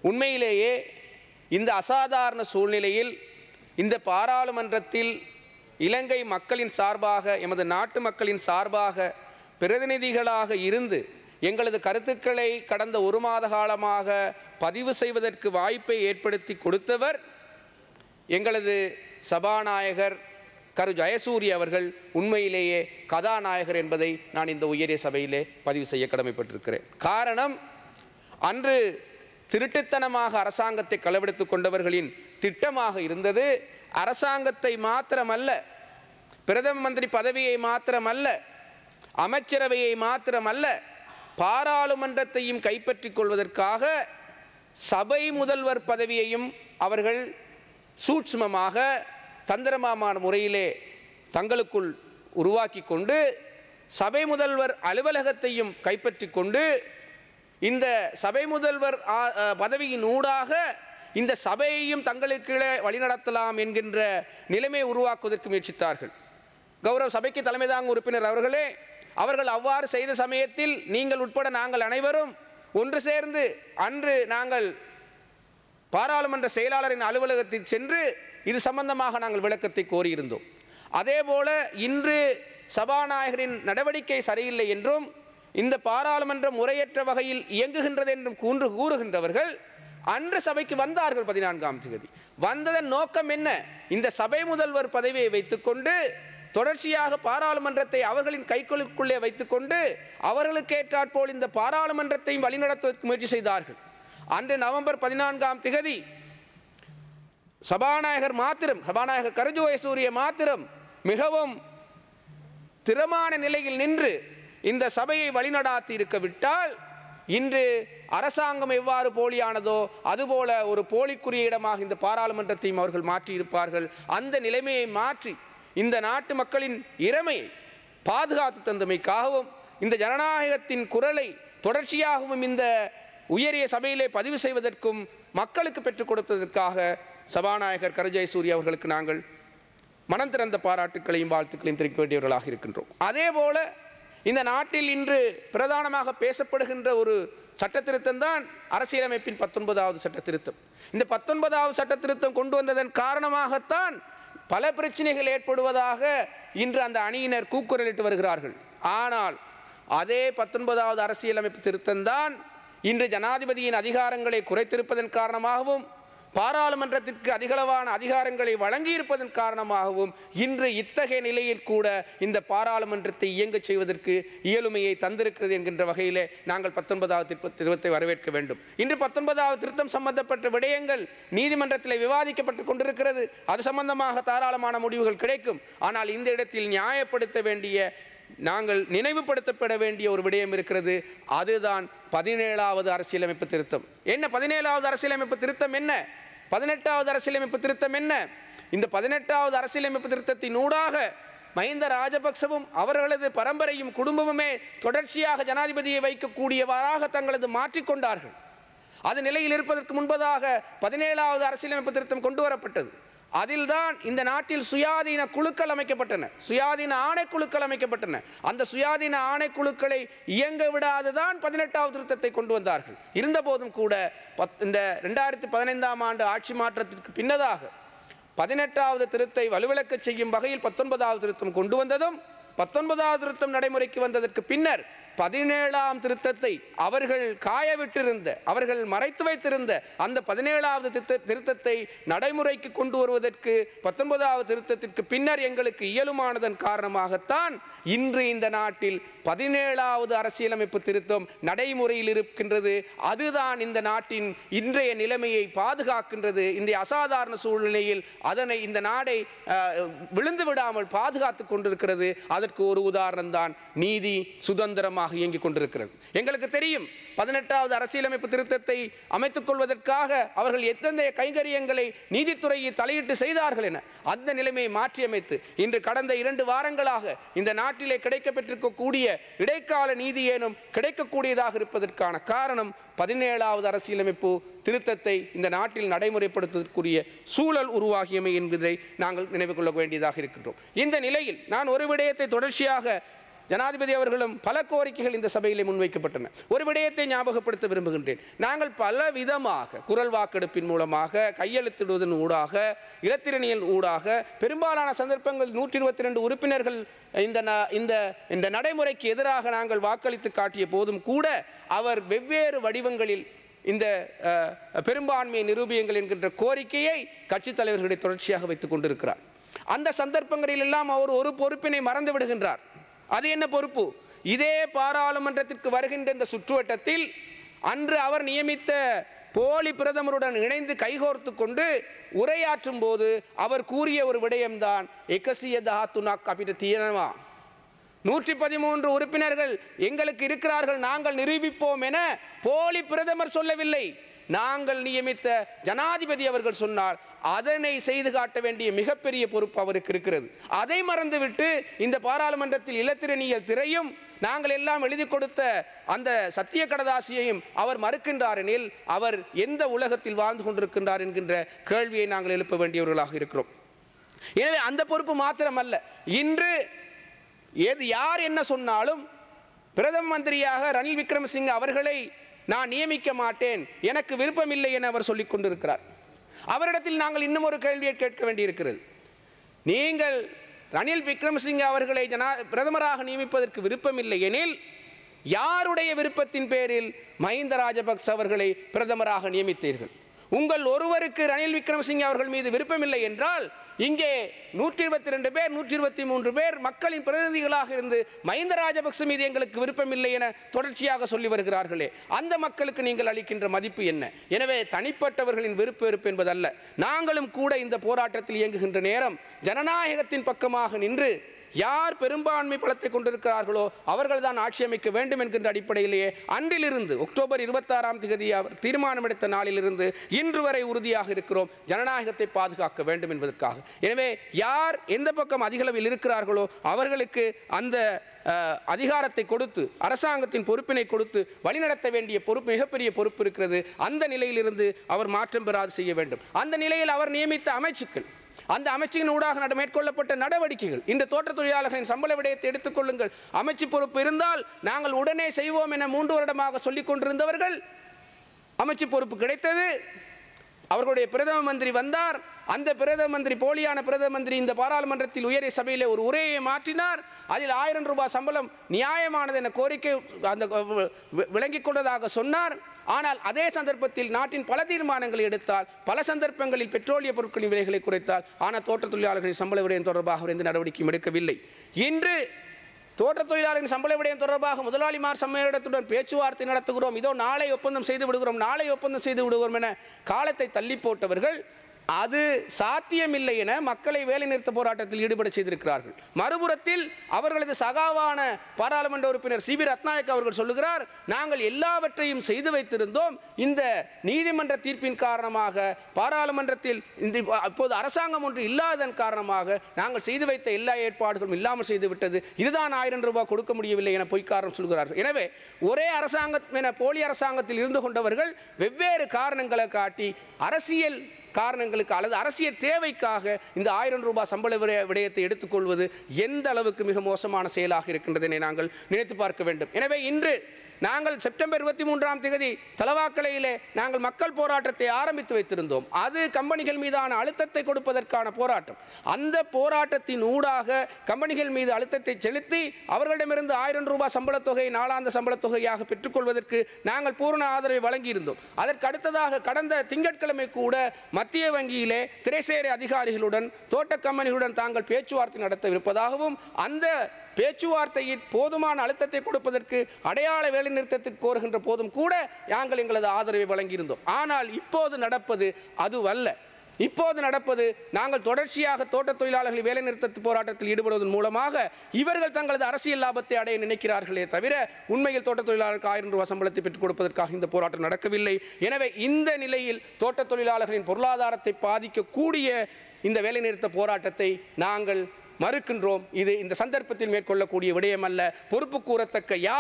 உண்மையிலேயே இந்த அசாதாரண சூழ்நிலையில் இந்த பாராளுமன்றத்தில் இலங்கை மக்களின் சார்பாக எமது நாட்டு மக்களின் சார்பாக பிரதிநிதிகளாக இருந்து எங்களது கருத்துக்களை கடந்த ஒரு மாத காலமாக பதிவு செய்வதற்கு வாய்ப்பை ஏற்படுத்தி கொடுத்தவர் எங்களது சபாநாயகர் கரு ஜெயசூரிய அவர்கள் உண்மையிலேயே கதாநாயகர் என்பதை நான் இந்த உயரிய சபையிலே பதிவு செய்ய கடமைப்பட்டிருக்கிறேன் காரணம் அன்று திருட்டுத்தனமாக அரசாங்கத்தை களவெடுத்துக் கொண்டவர்களின் திட்டமாக இருந்தது அரசாங்கத்தை மாத்திரமல்ல பிரதம மந்திரி பதவியை மாத்திரமல்ல அமைச்சரவையை மாத்திரமல்ல பாராளுமன்றத்தையும் கைப்பற்றிக் கொள்வதற்காக சபை முதல்வர் பதவியையும் அவர்கள் சூட்சுமமாக தந்திரமான முறையிலே தங்களுக்குள் உருவாக்கி கொண்டு சபை முதல்வர் அலுவலகத்தையும் கைப்பற்றி கொண்டு இந்த சபை முதல்வர் ஆ- அ, பதவியின் ஊடாக இந்த சபையையும் தங்களுக்கு கீழே வழிநடத்தலாம் என்கின்ற நிலைமை உருவாக்குவதற்கு முயற்சித்தார்கள் கௌரவ சபைக்கு தலைமை தாங்கும் உறுப்பினர் அவர்களே அவர்கள் அவ்வாறு செய்த சமயத்தில் நீங்கள் உட்பட நாங்கள் அனைவரும் ஒன்று சேர்ந்து அன்று நாங்கள் பாராளுமன்ற செயலாளரின் அலுவலகத்தில் சென்று இது சம்பந்தமாக நாங்கள் விளக்கத்தை கோரியிருந்தோம் அதேபோல இன்று சபாநாயகரின் நடவடிக்கை சரியில்லை என்றும் இந்த பாராளுமன்றம் முறையற்ற வகையில் இயங்குகின்றது என்றும் கூன்று கூறுகின்றவர்கள் அன்று சபைக்கு வந்தார்கள் பதினான்காம் தேதி வந்ததன் நோக்கம் என்ன இந்த சபை முதல்வர் பதவியை வைத்துக்கொண்டு தொடர்ச்சியாக பாராளுமன்றத்தை அவர்களின் கைக்குழுக்குள்ளே வைத்துக்கொண்டு அவர்களுக்கு ஏற்றாற்போல் இந்த பாராளுமன்றத்தையும் வழிநடத்துவதற்கு முயற்சி செய்தார்கள் அன்று நவம்பர் பதினான்காம் திகதி சபாநாயகர் மாத்திரம் சபாநாயகர் கருஜோயசூரிய மாத்திரம் மிகவும் திறமான நிலையில் நின்று இந்த சபையை வழிநடாத்தி இருக்க விட்டால் இன்று அரசாங்கம் எவ்வாறு போலியானதோ அதுபோல ஒரு போலிக்குரிய இடமாக இந்த பாராளுமன்றத்தையும் அவர்கள் மாற்றியிருப்பார்கள் அந்த நிலைமையை மாற்றி இந்த நாட்டு மக்களின் இறமையை பாதுகாத்து தந்தமைக்காகவும் இந்த ஜனநாயகத்தின் குரலை தொடர்ச்சியாகவும் இந்த உயரிய சபையிலே பதிவு செய்வதற்கும் மக்களுக்கு பெற்றுக் கொடுத்ததற்காக சபாநாயகர் கருஜெய சூரிய அவர்களுக்கு நாங்கள் மனம் திறந்த பாராட்டுக்களையும் வாழ்த்துக்களையும் தெரிவிக்க வேண்டியவர்களாக இருக்கின்றோம் அதே போல இந்த நாட்டில் இன்று பிரதானமாக பேசப்படுகின்ற ஒரு சட்ட திருத்தம் தான் அரசியலமைப்பின் பத்தொன்பதாவது சட்ட திருத்தம் இந்த பத்தொன்பதாவது சட்ட திருத்தம் கொண்டு வந்ததன் காரணமாகத்தான் பல பிரச்சனைகள் ஏற்படுவதாக இன்று அந்த அணியினர் கூக்குரலிட்டு வருகிறார்கள் ஆனால் அதே பத்தொன்பதாவது அரசியலமைப்பு திருத்தம்தான் இன்று ஜனாதிபதியின் அதிகாரங்களை குறைத்திருப்பதன் காரணமாகவும் பாராளுமன்றத்திற்கு அதிகளவான அதிகாரங்களை வழங்கியிருப்பதன் காரணமாகவும் இன்று இத்தகைய நிலையில் கூட இந்த பாராளுமன்றத்தை இயங்கச் செய்வதற்கு இயலுமையை தந்திருக்கிறது என்கின்ற வகையிலே நாங்கள் பத்தொன்பதாவது திருப்ப திருத்தத்தை வரவேற்க வேண்டும் இன்று பத்தொன்பதாவது திருத்தம் சம்பந்தப்பட்ட விடயங்கள் நீதிமன்றத்தில் விவாதிக்கப்பட்டு கொண்டிருக்கிறது அது சம்பந்தமாக தாராளமான முடிவுகள் கிடைக்கும் ஆனால் இந்த இடத்தில் நியாயப்படுத்த வேண்டிய நாங்கள் நினைவுபடுத்தப்பட வேண்டிய ஒரு விடயம் இருக்கிறது அதுதான் பதினேழாவது அரசியலமைப்பு திருத்தம் என்ன பதினேழாவது அரசியலமைப்பு திருத்தம் என்ன பதினெட்டாவது அரசியலமைப்பு திருத்தம் என்ன இந்த பதினெட்டாவது அரசியலமைப்பு திருத்தத்தின் ஊடாக மஹிந்த ராஜபக்சவும் அவர்களது பரம்பரையும் குடும்பமுமே தொடர்ச்சியாக ஜனாதிபதியை வைக்கக்கூடியவராக தங்களது மாற்றிக்கொண்டார்கள் அது நிலையில் இருப்பதற்கு முன்பதாக பதினேழாவது அரசியலமைப்பு திருத்தம் கொண்டு வரப்பட்டது அதில்தான் இந்த நாட்டில் சுயாதீன குழுக்கள் அமைக்கப்பட்டன சுயாதீன ஆணைக்குழுக்கள் அமைக்கப்பட்டன அந்த சுயாதீன ஆணைக்குழுக்களை இயங்க விடாதுதான் பதினெட்டாவது திருத்தத்தை கொண்டு வந்தார்கள் இருந்தபோதும் கூட பத் இந்த ரெண்டாயிரத்தி பதினைந்தாம் ஆண்டு ஆட்சி மாற்றத்திற்கு பின்னதாக பதினெட்டாவது திருத்தை வலுவிளக்கச் செய்யும் வகையில் பத்தொன்பதாவது திருத்தம் கொண்டு வந்ததும் பத்தொன்பதாவது திருத்தம் நடைமுறைக்கு வந்ததற்கு பின்னர் பதினேழாம் திருத்தத்தை அவர்கள் காயவிட்டிருந்த அவர்கள் மறைத்து வைத்திருந்த அந்த பதினேழாவது திருத்த திருத்தத்தை நடைமுறைக்கு கொண்டு வருவதற்கு பத்தொன்பதாவது திருத்தத்திற்கு பின்னர் எங்களுக்கு இயலுமானதன் காரணமாகத்தான் இன்று இந்த நாட்டில் பதினேழாவது அரசியலமைப்பு திருத்தம் நடைமுறையில் இருக்கின்றது அதுதான் இந்த நாட்டின் இன்றைய நிலைமையை பாதுகாக்கின்றது இந்த அசாதாரண சூழ்நிலையில் அதனை இந்த நாடை அஹ், விழுந்து விடாமல் பாதுகாத்து கொண்டிருக்கிறது அதற்கு ஒரு உதாரணம் தான் நீதி சுதந்திரமாக இயங்கிக் கொண்டிருக்கிறது எங்களுக்கு தெரியும் பதினெட்டாவது அரசியலமைப்பு திருத்தத்தை அமைத்துக் கொள்வதற்காக அவர்கள் எத்தெந்த கைங்கரியங்களை நீதித்துறையை தலையிட்டு செய்தார்கள் என அந்த நிலைமையை மாற்றியமைத்து இன்று கடந்த இரண்டு வாரங்களாக இந்த நாட்டிலே கிடைக்கப்பெற்றிருக்கக்கூடிய இடைக்கால நீதி ஏனும் கிடைக்கக்கூடியதாக இருப்பதற்கான காரணம் பதினேழாவது அரசியலமைப்பு திருத்தத்தை இந்த நாட்டில் நடைமுறைப்படுத்துவதற்குரிய சூழல் உருவாகியமை என்பதை நாங்கள் நினைவு கொள்ள வேண்டியதாக இருக்கின்றோம் இந்த நிலையில் நான் ஒரு விடயத்தை தொடர்ச்சியாக ஜனாதிபதி அவர்களும் பல கோரிக்கைகள் இந்த சபையிலே முன்வைக்கப்பட்டன ஒரு விடயத்தை ஞாபகப்படுத்த விரும்புகின்றேன் நாங்கள் பல விதமாக குரல் வாக்கெடுப்பின் மூலமாக கையெழுத்திடுவதன் ஊடாக இலத்திரனியல் ஊடாக பெரும்பாலான சந்தர்ப்பங்கள் நூற்றி இருபத்தி ரெண்டு உறுப்பினர்கள் இந்த ந- இந்த இந்த நடைமுறைக்கு எதிராக நாங்கள் வாக்களித்து காட்டிய போதும் கூட அவர் வெவ்வேறு வடிவங்களில் இந்த அஹ், பெரும்பான்மையை நிரூபியுங்கள் என்கின்ற கோரிக்கையை கட்சித் தலைவர்களை தொடர்ச்சியாக வைத்துக் கொண்டிருக்கிறார் அந்த சந்தர்ப்பங்களில் எல்லாம் அவர் ஒரு பொறுப்பினை மறந்து விடுகின்றார் அது என்ன பொறுப்பு இதே பாராளுமன்றத்திற்கு வருகின்ற இந்த சுற்றுவட்டத்தில் அன்று அவர் நியமித்த போலி பிரதமருடன் இணைந்து கைகோர்த்து கொண்டு உரையாற்றும் போது அவர் கூறிய ஒரு விடயம்தான் எக்கசிய தாத்துனா கபிட தீனமா நூற்றி பதிமூன்று உறுப்பினர்கள் எங்களுக்கு இருக்கிறார்கள் நாங்கள் நிரூபிப்போம் என போலி பிரதமர் சொல்லவில்லை நாங்கள் நியமித்த ஜனாதிபதி அவர்கள் சொன்னார் அதனை செய்து காட்ட வேண்டிய மிகப்பெரிய பொறுப்பு அவருக்கு இருக்கிறது அதை மறந்துவிட்டு இந்த பாராளுமன்றத்தில் இலத்திரனியல் திரையும் நாங்கள் எல்லாம் எழுதி கொடுத்த அந்த சத்திய கடதாசியையும் அவர் மறுக்கின்றார் எனில் அவர் எந்த உலகத்தில் வாழ்ந்து கொண்டிருக்கின்றார் என்கின்ற கேள்வியை நாங்கள் எழுப்ப வேண்டியவர்களாக இருக்கிறோம் எனவே அந்த பொறுப்பு மாத்திரமல்ல இன்று எது யார் என்ன சொன்னாலும் பிரதம மந்திரியாக ரணில் விக்ரமசிங்க அவர்களை நான் நியமிக்க மாட்டேன் எனக்கு விருப்பமில்லை என அவர் சொல்லிக் கொண்டிருக்கிறார் அவரிடத்தில் நாங்கள் இன்னும் ஒரு கேள்வியை கேட்க வேண்டியிருக்கிறது நீங்கள் ரணில் விக்ரமசிங்க அவர்களை ஜனா பிரதமராக நியமிப்பதற்கு விருப்பமில்லை எனில் யாருடைய விருப்பத்தின் பேரில் மஹிந்த ராஜபக்ச அவர்களை பிரதமராக நியமித்தீர்கள் உங்கள் ஒருவருக்கு ரணில் விக்ரமசிங்கே அவர்கள் மீது விருப்பமில்லை என்றால் இங்கே நூற்றி இருபத்தி ரெண்டு பேர் நூற்றி இருபத்தி மூன்று பேர் மக்களின் பிரதிநிதிகளாக இருந்து மஹிந்த ராஜபக்ச மீது எங்களுக்கு விருப்பமில்லை என தொடர்ச்சியாக சொல்லி வருகிறார்களே அந்த மக்களுக்கு நீங்கள் அளிக்கின்ற மதிப்பு என்ன எனவே தனிப்பட்டவர்களின் விருப்ப வெறுப்பு என்பதல்ல நாங்களும் கூட இந்த போராட்டத்தில் இயங்குகின்ற நேரம் ஜனநாயகத்தின் பக்கமாக நின்று யார் பெரும்பான்மை பலத்தை கொண்டிருக்கிறார்களோ அவர்கள் தான் ஆட்சி அமைக்க வேண்டும் என்கின்ற அடிப்படையிலேயே அன்றிலிருந்து அக்டோபர் இருபத்தாறாம் தேதி அவர் தீர்மானம் எடுத்த நாளிலிருந்து இன்று வரை உறுதியாக இருக்கிறோம் ஜனநாயகத்தை பாதுகாக்க வேண்டும் என்பதற்காக எனவே யார் எந்த பக்கம் அதிகளவில் இருக்கிறார்களோ அவர்களுக்கு அந்த அஹ், அதிகாரத்தை கொடுத்து அரசாங்கத்தின் பொறுப்பினை கொடுத்து வழிநடத்த வேண்டிய பொறுப்பு மிகப்பெரிய பொறுப்பு இருக்கிறது அந்த நிலையிலிருந்து அவர் மாற்றம் பெறாது செய்ய வேண்டும் அந்த நிலையில் அவர் நியமித்த அமைச்சுக்கள் அந்த அமைச்சின் ஊடாக நட மேற்கொள்ளப்பட்ட நடவடிக்கைகள் இந்த தோட்ட தொழிலாளர்களின் சம்பள விடயத்தை எடுத்துக்கொள்ளுங்கள் அமைச்சு பொறுப்பு இருந்தால் நாங்கள் உடனே செய்வோம் என மூன்று வருடமாக சொல்லிக் கொண்டிருந்தவர்கள் அமைச்சு பொறுப்பு கிடைத்தது அவர்களுடைய பிரதம மந்திரி வந்தார் அந்த பிரதம மந்திரி போலியான பிரதம மந்திரி இந்த பாராளுமன்றத்தில் உயரிய சபையிலே ஒரு உரையை மாற்றினார் அதில் ஆயிரம் ரூபாய் சம்பளம் நியாயமானது என கோரிக்கை அந்த வி- விளங்கிக் கொண்டதாக சொன்னார் ஆனால் அதே சந்தர்ப்பத்தில் நாட்டின் பல தீர்மானங்களை எடுத்தால் பல சந்தர்ப்பங்களில் பெட்ரோலிய பொருட்களின் விலைகளை குறைத்தால் ஆனால் தோட்டத் தொழிலாளர்களின் சம்பள விடயம் தொடர்பாக அவர் எந்த நடவடிக்கையும் எடுக்கவில்லை இன்று தோட்ட தொழிலாளரின் சம்பள விடயம் தொடர்பாக முதலாளிமார் சம்மேளனத்துடன் பேச்சுவார்த்தை நடத்துகிறோம் இதோ நாளை ஒப்பந்தம் செய்து விடுகிறோம் நாளை ஒப்பந்தம் செய்து விடுகிறோம் என காலத்தை தள்ளி போட்டவர்கள் அது சாத்தியமில்லை என மக்களை வேலைநிறுத்த போராட்டத்தில் ஈடுபட செய்திருக்கிறார்கள் மறுபுறத்தில் அவர்களது சகாவான பாராளுமன்ற உறுப்பினர் சி வி ரத்நாயக் அவர்கள் சொல்லுகிறார் நாங்கள் எல்லாவற்றையும் செய்து வைத்திருந்தோம் இந்த நீதிமன்ற தீர்ப்பின் காரணமாக பாராளுமன்றத்தில் இந்த அப்போது அரசாங்கம் ஒன்று இல்லாததன் காரணமாக நாங்கள் செய்து வைத்த எல்லா ஏற்பாடுகளும் இல்லாமல் செய்து விட்டது இதுதான் ஆயிரம் ரூபாய் கொடுக்க முடியவில்லை என பொய்க்காரணம் சொல்கிறார்கள் எனவே ஒரே அரசாங்கம் என போலி அரசாங்கத்தில் இருந்து கொண்டவர்கள் வெவ்வேறு காரணங்களை காட்டி அரசியல் காரணங்களுக்கு அல்லது அரசியல் தேவைக்காக இந்த ஆயிரம் ரூபாய் சம்பள விடய- விடயத்தை எடுத்துக்கொள்வது எந்த அளவுக்கு மிக மோசமான செயலாக இருக்கின்றதனை நாங்கள் நினைத்து பார்க்க வேண்டும் எனவே இன்று நாங்கள் செப்டம்பர் இருபத்தி மூன்றாம் தேதி தலவாக்கலையிலே நாங்கள் மக்கள் போராட்டத்தை ஆரம்பித்து வைத்திருந்தோம் அது கம்பெனிகள் மீதான அழுத்தத்தை கொடுப்பதற்கான போராட்டம் அந்த போராட்டத்தின் ஊடாக கம்பெனிகள் மீது அழுத்தத்தை செலுத்தி அவர்களிடமிருந்து ஆயிரம் ரூபாய் சம்பளத் தொகை நாளாந்த சம்பளத் தொகையாக பெற்றுக்கொள்வதற்கு நாங்கள் பூரண ஆதரவை வழங்கியிருந்தோம் அதற்கு அடுத்ததாக கடந்த திங்கட்கிழமை கூட மத்திய வங்கியிலே திரைசேரி அதிகாரிகளுடன் தோட்ட கம்பெனிகளுடன் தாங்கள் பேச்சுவார்த்தை நடத்தவிருப்பதாகவும் அந்த பேச்சுவார்த்தையில் போதுமான அழுத்தத்தை கொடுப்பதற்கு அடையாள வேலைநிறுத்தத்துக்கு கோருகின்ற போதும் கூட நாங்கள் எங்களது ஆதரவை வழங்கியிருந்தோம் ஆனால் இப்போது நடப்பது அதுவல்ல இப்போது நடப்பது நாங்கள் தொடர்ச்சியாக தோட்ட தொழிலாளர்கள் வேலைநிறுத்த போராட்டத்தில் ஈடுபடுவதன் மூலமாக இவர்கள் தங்களது அரசியல் லாபத்தை அடைய நினைக்கிறார்களே தவிர உண்மையில் தோட்ட தொழிலாளருக்கு ஆயிரம் ரூபாய் சம்பளத்தை பெற்றுக் கொடுப்பதற்காக இந்த போராட்டம் நடக்கவில்லை எனவே இந்த நிலையில் தோட்ட தொழிலாளர்களின் பொருளாதாரத்தை பாதிக்கக்கூடிய இந்த வேலைநிறுத்த போராட்டத்தை நாங்கள் மறுக்கின்றோம் இது இந்த சந்தர்ப்பத்தில் மேற்கொள்ளக்கூடிய விடயம் அல்ல பொறுப்பு கூறத்தக்க யாரும்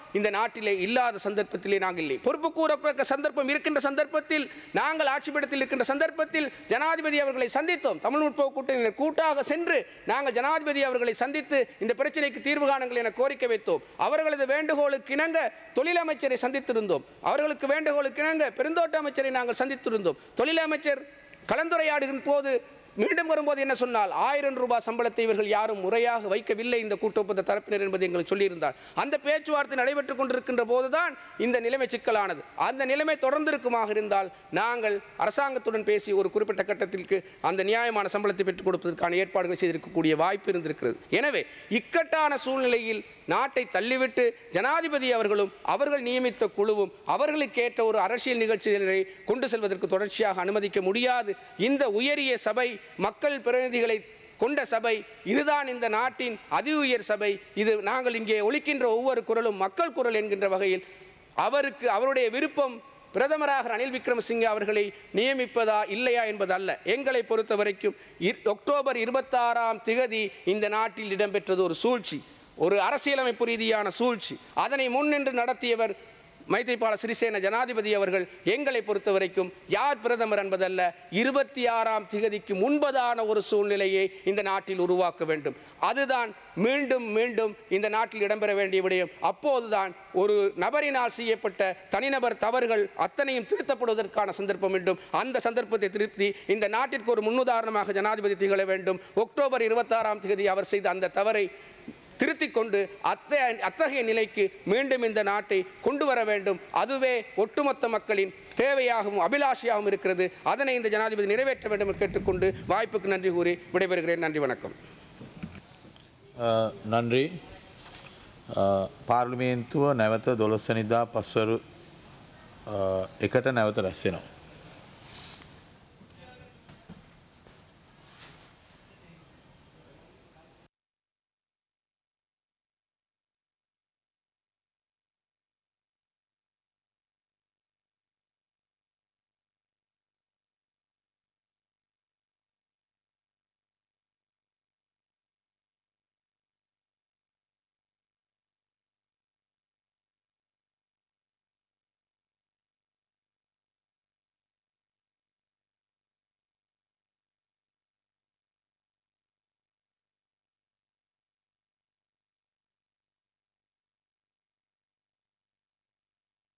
இந்த நாட்டிலே இல்லாத சந்தர்ப்பத்திலே நாங்கள் இல்லை பொறுப்பு கூறப்பட்ட சந்தர்ப்பம் இருக்கின்ற சந்தர்ப்பத்தில் நாங்கள் ஆட்சிப்படத்தில் இருக்கின்ற சந்தர்ப்பத்தில் ஜனாதிபதி அவர்களை சந்தித்தோம் தமிழ் முற்போக்கு கூட்டணியினர் கூட்டாக சென்று நாங்கள் ஜனாதிபதி அவர்களை சந்தித்து இந்த பிரச்சனைக்கு தீர்வு காணுங்கள் என கோரிக்கை வைத்தோம் அவர்களது வேண்டுகோளுக்கு இணங்க தொழிலமைச்சரை சந்தித்திருந்தோம் அவர்களுக்கு வேண்டுகோளுக்கு இணங்க பெருந்தோட்ட அமைச்சரை நாங்கள் சந்தித்திருந்தோம் தொழிலமைச்சர் கலந்துரையாடுகின்ற போது மீண்டும் வரும்போது என்ன சொன்னால் ஆயிரம் ரூபாய் சம்பளத்தை இவர்கள் யாரும் முறையாக வைக்கவில்லை இந்த கூட்டொப்பந்த தரப்பினர் என்பதை எங்களுக்கு சொல்லியிருந்தார் அந்த பேச்சுவார்த்தை நடைபெற்றுக் கொண்டிருக்கின்ற போதுதான் இந்த நிலைமை சிக்கலானது அந்த நிலைமை தொடர்ந்து இருக்குமாக இருந்தால் நாங்கள் அரசாங்கத்துடன் பேசி ஒரு குறிப்பிட்ட கட்டத்திற்கு அந்த நியாயமான சம்பளத்தை பெற்றுக் கொடுப்பதற்கான ஏற்பாடுகள் செய்திருக்கக்கூடிய வாய்ப்பு இருந்திருக்கிறது எனவே இக்கட்டான சூழ்நிலையில் நாட்டை தள்ளிவிட்டு ஜனாதிபதி அவர்களும் அவர்கள் நியமித்த குழுவும் அவர்களுக்கேற்ற ஒரு அரசியல் நிகழ்ச்சிகளை கொண்டு செல்வதற்கு தொடர்ச்சியாக அனுமதிக்க முடியாது இந்த உயரிய சபை மக்கள் பிரதிநிதிகளை கொண்ட சபை இதுதான் இந்த நாட்டின் அதி உயர் சபை இது நாங்கள் இங்கே ஒலிக்கின்ற ஒவ்வொரு குரலும் மக்கள் குரல் என்கின்ற வகையில் அவருக்கு அவருடைய விருப்பம் பிரதமராக ரணில் விக்ரமசிங்கே அவர்களை நியமிப்பதா இல்லையா என்பது அல்ல எங்களை பொறுத்த வரைக்கும் இர்- அக்டோபர் இருபத்தாறாம் திகதி இந்த நாட்டில் இடம்பெற்றது ஒரு சூழ்ச்சி ஒரு அரசியலமைப்பு ரீதியான சூழ்ச்சி அதனை முன்னின்று நடத்தியவர் மைத்ரிபால சிறிசேன ஜனாதிபதி அவர்கள் எங்களை பொறுத்த வரைக்கும் யார் பிரதமர் என்பதல்ல இருபத்தி ஆறாம் திகதிக்கு முன்பதான ஒரு சூழ்நிலையை இந்த நாட்டில் உருவாக்க வேண்டும் அதுதான் மீண்டும் மீண்டும் இந்த நாட்டில் இடம்பெற வேண்டிய விடயம் அப்போதுதான் ஒரு நபரினால் செய்யப்பட்ட தனிநபர் தவறுகள் அத்தனையும் திருத்தப்படுவதற்கான சந்தர்ப்பம் வேண்டும் அந்த சந்தர்ப்பத்தை திருப்தி இந்த நாட்டிற்கு ஒரு முன்னுதாரணமாக ஜனாதிபதி திகழ வேண்டும் அக்டோபர் இருபத்தாறாம் தேதி அவர் செய்த அந்த தவறை திருத்திக் கொண்டு அத்த அத்தகைய நிலைக்கு மீண்டும் இந்த நாட்டை கொண்டு வர வேண்டும் அதுவே ஒட்டுமொத்த மக்களின் தேவையாகவும் அபிலாஷையாகவும் இருக்கிறது அதனை இந்த ஜனாதிபதி நிறைவேற்ற வேண்டும் என்று கேட்டுக்கொண்டு வாய்ப்புக்கு நன்றி கூறி விடைபெறுகிறேன் நன்றி வணக்கம் අ, නන්රී අ, පාර්ලිමේන්තුව නැවත දොළොස්සනිදා පස්වරු අ, එකට නැවත රැස්සෙනවා.